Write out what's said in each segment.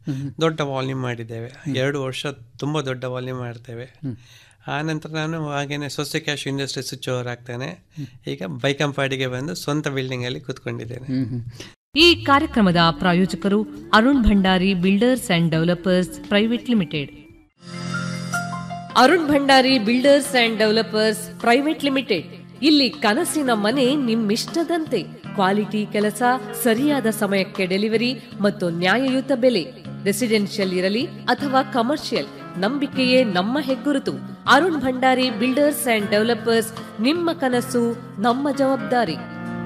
ದೊಡ್ಡ ವಾಲ್ಯೂಮ್ ಮಾಡಿದ್ದೇವೆ ಎರಡು ವರ್ಷ ತುಂಬ ದೊಡ್ಡ ವಾಲ್ಯೂಮ್ ಮಾಡ್ತೇವೆ ಆ ನಂತರ ನಾನು ಹಾಗೇನೆ ಸೊಸೆ ಕ್ಯಾಶ್ ಇಂಡಸ್ಟ್ರಿ ಸ್ವಿಚ್ ಓವರ್ ಆಗ್ತೇನೆ ಈಗ ಬೈಕಂಪಾಡಿಗೆ ಬಂದು ಸ್ವಂತ ಬಿಲ್ಡಿಂಗಲ್ಲಿ ಕೂತ್ಕೊಂಡಿದ್ದೇನೆ ಈ ಕಾರ್ಯಕ್ರಮದ ಪ್ರಾಯೋಜಕರು Arun Bhandari builders and developers private limited Arun Bhandari builders and developers private limited ಇಲ್ಲಿ ಕನಸಿನ ಮನೆ ನಿಮ್ಮಿಷ್ಟದಂತೆ ಕ್ವಾಲಿಟಿ ಕೆಲಸ ಸರಿಯಾದ ಸಮಯಕ್ಕೆ ಡೆಲಿವರಿ ಮತ್ತು ನ್ಯಾಯಯುತ ಬೆಲೆ ರೆಸಿಡೆನ್ಷಿಯಲ್ ಇರಲಿ ಅಥವಾ ಕಮರ್ಷಿಯಲ್ ನಂಬಿಕೆಯೇ ನಮ್ಮ ಹೆಗ್ಗುರುತು Arun Bhandari builders and developers ನಿಮ್ಮ ಕನಸು ನಮ್ಮ ಜವಾಬ್ದಾರಿ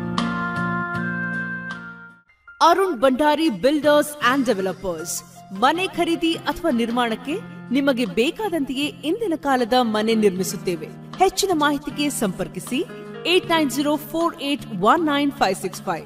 Arun Bhandari builders and developers ಮನೆ ಖರೀದಿ ಅಥವಾ ನಿರ್ಮಾಣಕ್ಕೆ ನಿಮಗೆ ಬೇಕಾದಂತೆಯೇ ಇಂದಿನ ಕಾಲದ ಮನೆ ನಿರ್ಮಿಸುತ್ತೇವೆ ಹೆಚ್ಚಿನ ಮಾಹಿತಿಗೆ ಸಂಪರ್ಕಿಸಿ eight nine zero four eight one nine five six five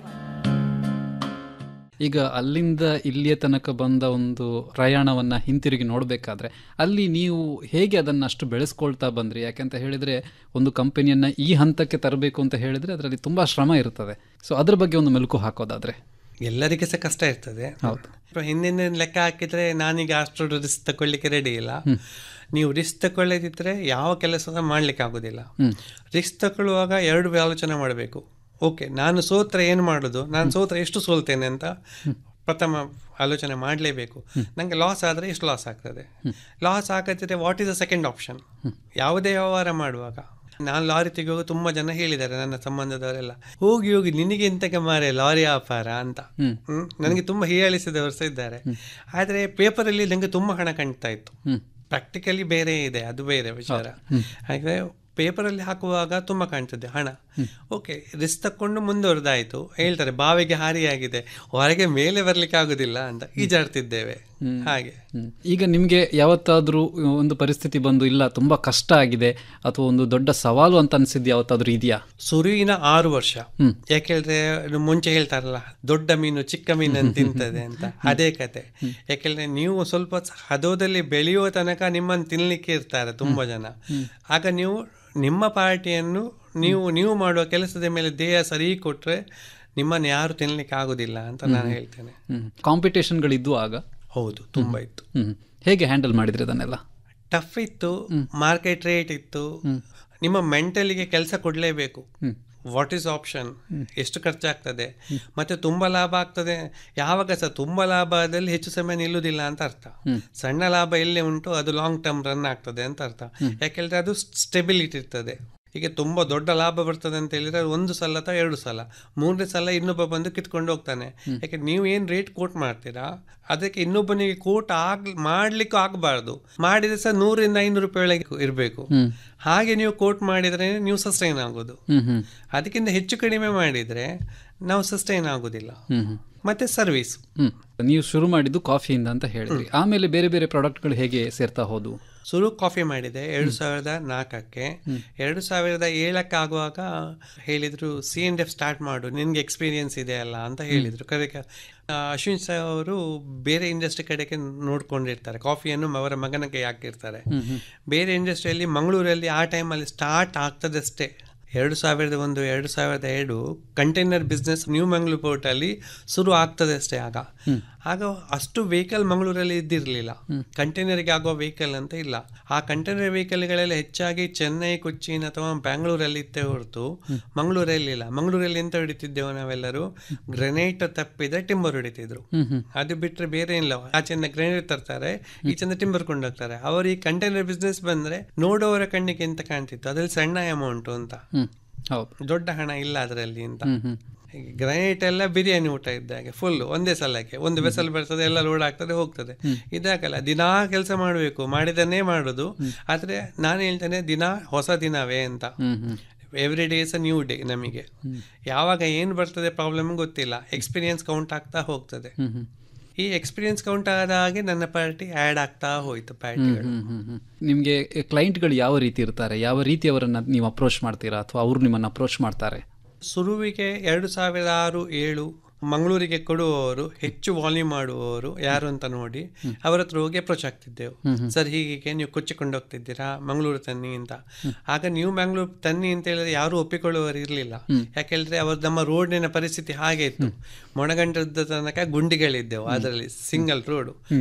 ಈಗ ಅಲ್ಲಿಂದ ಇಲ್ಲಿಯ ತನಕ ಬಂದ ಒಂದು ಪ್ರಯಾಣವನ್ನ ಹಿಂತಿರುಗಿ ನೋಡಬೇಕಾದ್ರೆ ಅಲ್ಲಿ ನೀವು ಹೇಗೆ ಅದನ್ನ ಅಷ್ಟು ಬೆಳೆಸ್ಕೊಳ್ತಾ ಬಂದ್ರಿ ಯಾಕಂತ ಹೇಳಿದ್ರೆ ಒಂದು ಕಂಪನಿಯನ್ನ ಈ ಹಂತಕ್ಕೆ ತರಬೇಕು ಅಂತ ಹೇಳಿದ್ರೆ ಅದರಲ್ಲಿ ತುಂಬಾ ಶ್ರಮ ಇರ್ತದೆ ಸೊ ಅದ್ರ ಬಗ್ಗೆ ಒಂದು ಮೆಲುಕು ಹಾಕೋದಾದ್ರೆ ಎಲ್ಲರಿಗೆ ಸಹ ಕಷ್ಟ ಇರ್ತದೆ ಹೌದು ಹಿಂದಿನ ಲೆಕ್ಕ ಹಾಕಿದ್ರೆ ನಾನೀಗ ಅಷ್ಟು ರಿಸ್ಕ್ ತಗೊಳ್ಳಿಕ್ಕೆ ರೆಡಿ ಇಲ್ಲ ನೀವು ರಿಸ್ಕ್ ತಗೊಳ್ಳದಿದ್ರೆ ಯಾವ ಕೆಲಸ ಮಾಡ್ಲಿಕ್ಕೆ ಆಗೋದಿಲ್ಲ ರಿಸ್ಕ್ ತಗೊಳ್ಳುವಾಗ ಎರಡು ಆಲೋಚನೆ ಮಾಡಬೇಕು ಓಕೆ ನಾನು ಸೋತ್ರೆ ಏನು ಮಾಡೋದು ನಾನು ಸೋತ್ರೆ ಎಷ್ಟು ಸೋಲ್ತೇನೆ ಅಂತ ಪ್ರಥಮ ಆಲೋಚನೆ ಮಾಡಲೇಬೇಕು ನನಗೆ ಲಾಸ್ ಆದರೆ ಎಷ್ಟು ಲಾಸ್ ಆಗ್ತದೆ ಲಾಸ್ ಆಗತ್ತಿದ್ರೆ what is the second option ಯಾವುದೇ ವ್ಯವಹಾರ ಮಾಡುವಾಗ ನಾನು ಲಾರಿ ತೆಗೆಯುವಾಗ ತುಂಬ ಜನ ಹೇಳಿದ್ದಾರೆ ನನ್ನ ಸಂಬಂಧದವರೆಲ್ಲ ಹೋಗಿ ಹೋಗಿ ನಿನಗೆ ಎಂತಕ್ಕೆ ಮಾರೆ ಲಾರಿ ವ್ಯಾಪಾರ ಅಂತ ಹ್ಮ್ ನನಗೆ ತುಂಬ ಹೀಯಾಳಿಸಿದವರು ಸಹ ಇದ್ದಾರೆ ಆದರೆ ಪೇಪರಲ್ಲಿ ನನಗೆ ತುಂಬ ಹಣ ಕಾಣ್ತಾ ಇತ್ತು ಪ್ರಾಕ್ಟಿಕಲಿ ಬೇರೆ ಇದೆ ಅದು ಬೇರೆ ವಿಚಾರ ಹಾಗೆ ಪೇಪರಲ್ಲಿ ಹಾಕುವಾಗ ತುಂಬ ಕಾಣ್ತದೆ ಹಣ ಓಕೆ ರಿಸ್ಕ್ ತಕೊಂಡು ಮುಂದುವರೆದಾಯಿತು ಹೇಳ್ತಾರೆ ಬಾವಿಗೆ ಹಾರಿಯಾಗಿದೆ ಹೊರಗೆ ಮೇಲೆ ಬರ್ಲಿಕ್ಕೆ ಆಗುದಿಲ್ಲ ಅಂತ ಈಜಾಡ್ತಿದ್ದೇವೆ ಹಾಗೆ ಹ್ಮ್. ಈಗ ನಿಮಗೆ ಯಾವತ್ತಾದ್ರೂ ಒಂದು ಪರಿಸ್ಥಿತಿ ಬಂದು ಇಲ್ಲ ತುಂಬಾ ಕಷ್ಟ ಆಗಿದೆ ಅಥವಾ ಒಂದು ದೊಡ್ಡ ಸವಾಲು ಅಂತ ಅನ್ಸಿದ್ದು ಯಾವತ್ತಾದ್ರೂ ಇದೆಯಾ ಸುರುವಿನ ಆರು ವರ್ಷ ಯಾಕೆಂದ್ರೆ ಇದು ಮುಂಚೆ ಹೇಳ್ತಾರಲ್ಲ ದೊಡ್ಡ ಮೀನು ಚಿಕ್ಕ ಮೀನನ್ನು ತಿಂತದೆ ಅಂತ ಅದೇ ಕತೆ ಯಾಕೆಂದ್ರೆ ನೀವು ಸ್ವಲ್ಪ ಸ- ಹದೋದಲ್ಲಿ ಬೆಳೆಯುವ ತನಕ ನಿಮ್ಮನ್ನು ತಿನ್ಲಿಕ್ಕೆ ಇರ್ತಾರೆ ತುಂಬಾ ಜನ ಆಗ ನೀವು ನಿಮ್ಮ ಪಾರ್ಟಿಯನ್ನು ನೀವು ನೀವು ಮಾಡುವ ಕೆಲಸದ ಮೇಲೆ ದೇಹ ಸರಿ ಕೊಟ್ರೆ ನಿಮ್ಮನ್ನು ಯಾರು ತಿನ್ಲಿಕ್ಕೆ ಆಗುದಿಲ್ಲ ಅಂತ ನಾನು ಹೇಳ್ತೇನೆ ಕಾಂಪಿಟೇಷನ್ಗಳಿದ್ದು ಆಗ ಹೌದು ತುಂಬಾ ಇತ್ತು ಹ್ಮ್ ಹೇಗೆ ಹ್ಯಾಂಡಲ್ ಮಾಡಿದ್ರಿ ಅದನ್ನೆಲ್ಲ ಟಫ್ ಇತ್ತು ಮಾರ್ಕೆಟ್ ರೇಟ್ ಇತ್ತು ನಿಮ್ಮ ಮೆಂಟಲಿಗೆ ಕೆಲಸ ಕೊಡಲೇಬೇಕು ವಾಟ್ ಈಸ್ ಆಪ್ಷನ್ ಎಷ್ಟು ಖರ್ಚಾಗ್ತದೆ ಮತ್ತೆ ತುಂಬಾ ಲಾಭ ಆಗ್ತದೆ ಯಾವಾಗ ಸಹ ತುಂಬಾ ಲಾಭದಲ್ಲಿ ಹೆಚ್ಚು ಸಮಯ ನಿಲ್ಲುವುದಿಲ್ಲ ಅಂತ ಅರ್ಥ ಸಣ್ಣ ಲಾಭ ಎಲ್ಲೇ ಉಂಟು ಅದು ಲಾಂಗ್ ಟರ್ಮ್ ರನ್ ಆಗ್ತದೆ ಅಂತ ಅರ್ಥ ಯಾಕೆಂದ್ರೆ ಅದು ಸ್ಟೆಬಿಲಿಟಿ ಇರ್ತದೆ ಈಗ ತುಂಬ ದೊಡ್ಡ ಲಾಭ ಬರ್ತದೆ ಅಂತ ಹೇಳಿದ್ರೆ ಅದು ಒಂದು ಸಲ ಅಥವಾ ಎರಡು ಸಲ ಮೂರನೇ ಸಲ ಇನ್ನೊಬ್ಬ ಬಂದು ಕಿತ್ಕೊಂಡು ಹೋಗ್ತಾನೆ ಯಾಕೆ ನೀವು ಏನು ರೇಟ್ ಕೋಟ್ ಮಾಡ್ತೀರಾ ಅದಕ್ಕೆ ಇನ್ನೊಬ್ಬನಿಗೆ ಕೋಟ್ ಆಗ್ ಮಾಡ್ಲಿಕ್ಕೂ ಆಗಬಾರ್ದು ಮಾಡಿದ್ರೆ ಸಹ ನೂರಿಂದ ಐನೂರು ರೂಪಾಯಿ ಒಳಗೆ ಇರಬೇಕು ಹಾಗೆ ನೀವು ಕೋಟ್ ಮಾಡಿದ್ರೆ ನೀವು ಸಸ್ಟೈನ್ ಆಗೋದು ಹ್ಮ್ ಹ್ಮ್ ಅದಕ್ಕಿಂತ ಹೆಚ್ಚು ಕಡಿಮೆ ಮಾಡಿದ್ರೆ ನಾವು ಸಸ್ಟೈನ್ ಆಗೋದಿಲ್ಲ ಹ್ಮ್ ಹ್ಮ್ ಮತ್ತೆ ಸರ್ವಿಸ್ ಹ್ಮ್ ನೀವು ಶುರು ಮಾಡಿದ್ದು ಕಾಫಿಯಿಂದ ಅಂತ ಹೇಳಿದ್ರಿ ಆಮೇಲೆ ಬೇರೆ ಬೇರೆ ಪ್ರಾಡಕ್ಟ್ಗಳು ಹೇಗೆ ಸೇರ್ತಾ ಹೋದು ಸುರು ಕಾಫಿ ಮಾಡಿದೆ ಎರಡು ಸಾವಿರದ ನಾಲ್ಕಕ್ಕೆ ಎರಡು ಸಾವಿರದ ಏಳಕ್ಕೆ ಆಗುವಾಗ ಹೇಳಿದ್ರು ಸಿ ಎನ್ ಎಫ್ ಸ್ಟಾರ್ಟ್ ಮಾಡು ನಿನ್ಗೆ ಎಕ್ಸ್ಪೀರಿಯನ್ಸ್ ಇದೆ ಅಲ್ಲ ಅಂತ ಹೇಳಿದ್ರು ಕರೆಕ ಅಶ್ವಿನ್ ಸರ್ ಅವರು ಬೇರೆ ಇಂಡಸ್ಟ್ರಿ ಕಡೆಗೆ ನೋಡ್ಕೊಂಡಿರ್ತಾರೆ ಕಾಫಿಯನ್ನು ಅವರ ಮಗನ ಕೈ ಹಾಕಿರ್ತಾರೆ ಬೇರೆ ಇಂಡಸ್ಟ್ರಿಯಲ್ಲಿ ಮಂಗಳೂರಲ್ಲಿ ಆ ಟೈಮಲ್ಲಿ ಸ್ಟಾರ್ಟ್ ಆಗ್ತದಷ್ಟೇ ಎರಡು ಸಾವಿರದ ಒಂದು ಎರಡು ಸಾವಿರದ ಎರಡು ಕಂಟೈನರ್ ಬಿಸ್ನೆಸ್ ನ್ಯೂ ಮಂಗಳೂರು ಪೋರ್ಟಲ್ಲಿ ಶುರು ಆಗ್ತದೆ ಅಷ್ಟೇ ಆಗ ಆಗ ಅಷ್ಟು ವೆಹಿಕಲ್ ಮಂಗಳೂರಲ್ಲಿ ಇದ್ದಿರಲಿಲ್ಲ ಕಂಟೈನರ್ಗೆ ಆಗೋ ವೆಹಿಕಲ್ ಅಂತ ಇಲ್ಲ ಆ ಕಂಟೈನರ್ ವೆಹಿಕಲ್ಗಳೆಲ್ಲ ಹೆಚ್ಚಾಗಿ ಚೆನ್ನೈ ಕೊಚ್ಚಿನ್ ಅಥವಾ ಬ್ಯಾಂಗ್ಳೂರಲ್ಲಿ ಇತ್ತೇ ಹೊರತು ಮಂಗಳೂರಲ್ಲಿ ಇಲ್ಲ ಮಂಗಳೂರಲ್ಲಿ ಎಂತ ಹೊಡಿತಿದ್ದೆವು ನಾವೆಲ್ಲರೂ ಗ್ರೆನೈಟ್ ತಪ್ಪಿದ್ರೆ ಟಿಂಬರ್ ಹೊಡಿತಿದ್ರು ಅದು ಬಿಟ್ರೆ ಬೇರೆ ಇಲ್ಲ ಆಚೆಯಿಂದ ಗ್ರೆನೈಟ್ ತರ್ತಾರೆ ಈಚೆಯಿಂದ ಟಿಂಬರ್ ಕೊಂಡೋಗ್ತಾರೆ ಅವರು ಈ ಕಂಟೈನರ್ ಬಿಸ್ನೆಸ್ ಬಂದ್ರೆ ನೋಡೋವರ ಕಣ್ಣಿಗೆ ಎಂತ ಕಾಣ್ತಿತ್ತು ಅದ್ರಲ್ಲಿ ಸಣ್ಣ ಅಮೌಂಟ್ ಅಂತ ಹ್ಮ್ ಹೌದು ದೊಡ್ಡ ಹಣ ಇಲ್ಲ ಅದರಲ್ಲಿ ಅಂತ ಹ್ಮ್ ಹ್ಮ್ ಗ್ರನೈಟ್ ಎಲ್ಲ ಬಿರಿಯಾನಿ ಊಟ ಇದ್ದಾಗೆ ಫುಲ್ ಒಂದೇ ಸಲಕ್ಕೆ ಒಂದು ಬೆಸಲ್ ಬರ್ತದೆ ಎಲ್ಲ ಲೋಡ್ ಆಗ್ತದೆ ಹೋಗ್ತದೆ ಇದಾಗಲ್ಲ ದಿನಾ ಕೆಲಸ ಮಾಡಬೇಕು ಮಾಡಿದನ್ನೇ ಮಾಡೋದು ಆದ್ರೆ ನಾನು ಹೇಳ್ತೇನೆ ದಿನ ಹೊಸ ದಿನವೇ ಅಂತ hmm hmm every day is a new day ನಮಗೆ ಯಾವಾಗ ಏನು ಬರ್ತದೆ ಪ್ರಾಬ್ಲಮ್ ಗೊತ್ತಿಲ್ಲ ಎಕ್ಸ್ಪೀರಿಯನ್ಸ್ ಕೌಂಟ್ ಆಗ್ತಾ ಹೋಗ್ತದೆ ಹ್ಮ್ ಹ್ಮ್ ಈ ಎಕ್ಸ್ಪೀರಿಯನ್ಸ್ ಕೌಂಟ್ ಆದ ಹಾಗೆ ನನ್ನ ಪಾರ್ಟಿ ಆ್ಯಡ್ ಆಗ್ತಾ ಹೋಯ್ತು ಪಾರ್ಟಿಗಳು ಹ್ಮ್ ಹ್ಮ್ ಹ್ಮ್ ನಿಮಗೆ ಕ್ಲೈಂಟ್ಗಳು ಯಾವ ರೀತಿ ಇರ್ತಾರೆ ಯಾವ ರೀತಿಯವರನ್ನ ನೀವು ಅಪ್ರೋಚ್ ಮಾಡ್ತೀರಾ ಅಥವಾ ಅವರು ನಿಮ್ಮನ್ನು ಅಪ್ರೋಚ್ ಮಾಡ್ತಾರೆ ಶುರುವಿಗೆ ಎರಡು ಸಾವಿರದ ಆರು ಏಳು ಮಂಗಳೂರಿಗೆ ಕೊಡುವವರು ಹೆಚ್ಚು ವಾಲ್ಯೂಮ್ ಮಾಡುವವರು ಯಾರು ಅಂತ ನೋಡಿ ಅವರ ಹತ್ರ ಹೋಗಿ ಅಪ್ರೋಚ್ ಆಗ್ತಿದ್ದೆವು ಸರ್ ಹೀಗೆ ನೀವು ಕೊಚ್ಚಿಕೊಂಡು ಹೋಗ್ತಿದ್ದೀರಾ ಮಂಗಳೂರು ತನ್ನಿ ಅಂತ ಆಗ ನೀವು ಮಂಗಳೂರು ತನ್ನಿ ಅಂತ ಹೇಳಿದ್ರೆ ಯಾರು ಒಪ್ಪಿಕೊಳ್ಳುವವರು ಇರಲಿಲ್ಲ ಯಾಕೆಳಿದ್ರೆ ಅವ್ರ ನಮ್ಮ ರೋಡಿನ ಪರಿಸ್ಥಿತಿ ಹಾಗೆ ಇತ್ತು ಮೊಣಗಂಟದ ತನಕ ಗುಂಡಿಗಳಿದ್ದೆವು ಅದರಲ್ಲಿ ಸಿಂಗಲ್ ರೋಡು